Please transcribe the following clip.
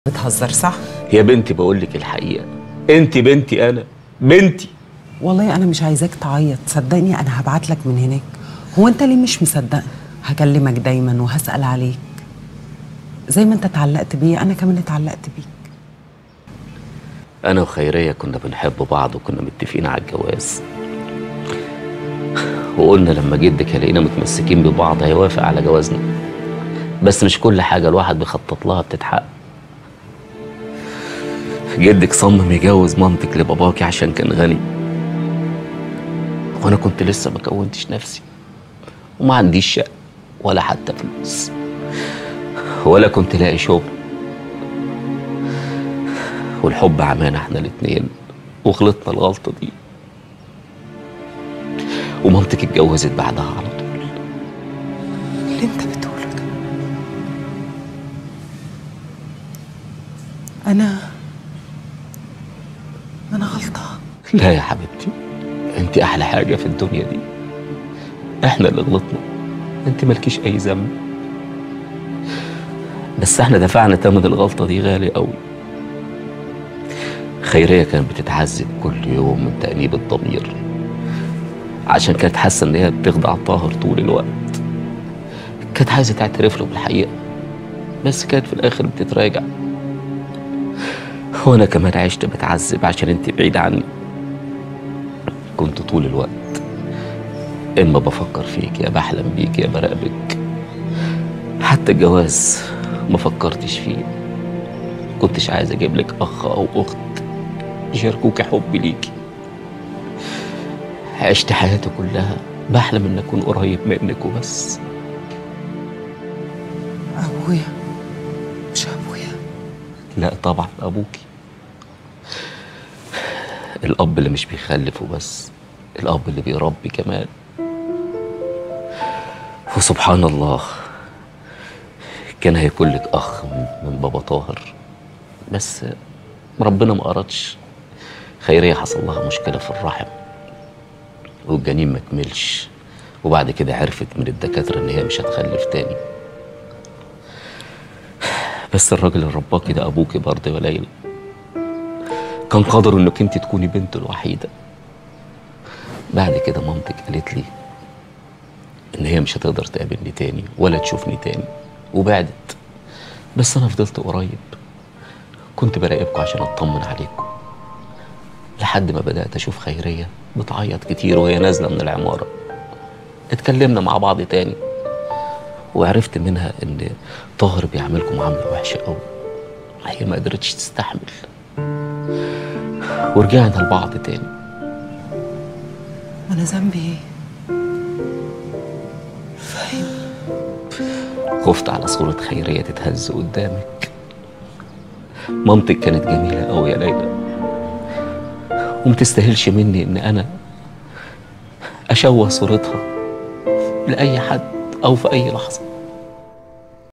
بتهزر صح؟ يا بنتي بقول لك الحقيقه انت بنتي انا بنتي والله انا مش عايزاك تعيط صدقني انا هبعت لك من هناك هو انت ليه مش مصدقني هكلمك دايما وهسال عليك زي ما انت اتعلقت بيا انا كمان اتعلقت بيك انا وخيريه كنا بنحب بعض وكنا متفقين على الجواز وقلنا لما جدك هلاقينا متمسكين ببعض هيوافق على جوازنا بس مش كل حاجه الواحد بيخطط لها بتتحقق جدك صمم يجوز مامتك لباباكي عشان كان غني وانا كنت لسه ما كونتش نفسي وما عنديش شقه ولا حتى فلوس ولا كنت لاقي شغل والحب عمانا احنا الاتنين وغلطنا الغلطه دي ومامتك اتجوزت بعدها على طول اللي انت بتقوله ده انا انا غلطان لا يا حبيبتي انت احلى حاجه في الدنيا دي احنا اللي غلطنا انت مالكيش اي ذنب بس احنا دفعنا تمن الغلطه دي غالي قوي خيريه كانت بتتعذب كل يوم من تأنيب الضمير عشان كانت حاسه ان هي بتخدع طاهر طول الوقت كانت عايزه تعترف له بالحقيقه بس كانت في الاخر بتتراجع وانا كمان عشت بتعذب عشان انت بعيد عني كنت طول الوقت اما بفكر فيك يا بحلم بيك يا براقبك حتى الجواز ما فكرتش فيه كنتش عايز اجيب لك اخ او اخت يشاركوك حبي ليكي عشت حياتي كلها بحلم ان اكون قريب منك وبس ابويا مش ابويا لا طبعا ابوكي الاب اللي مش بيخلف وبس الاب اللي بيربي كمان وسبحان الله كان هيكون لك اخ من, من بابا طاهر بس ربنا ما ارادش خيريه حصل لها مشكله في الرحم والجنين ما كملش وبعد كده عرفت من الدكاتره ان هي مش هتخلف تاني بس الراجل اللي رباكي ده ابوكي برضه يا ليلى كان قدره انك انت تكوني بنته الوحيده بعد كده مامتك قالت لي ان هي مش هتقدر تقابلني تاني ولا تشوفني تاني وبعدت بس انا فضلت قريب كنت براقبكم عشان اطمن عليكم لحد ما بدات اشوف خيريه بتعيط كتير وهي نازله من العماره اتكلمنا مع بعض تاني وعرفت منها ان طاهر بيعاملكم معامله وحشه قوي هي ما قدرتش تستحمل ورجعنا لبعض تاني انا ذنبي ايه فاهم خفت على صورة خيرية تتهز قدامك مامتك كانت جميلة قوي يا ليلى ومتستاهلش مني ان انا اشوه صورتها لأي حد او في اي لحظة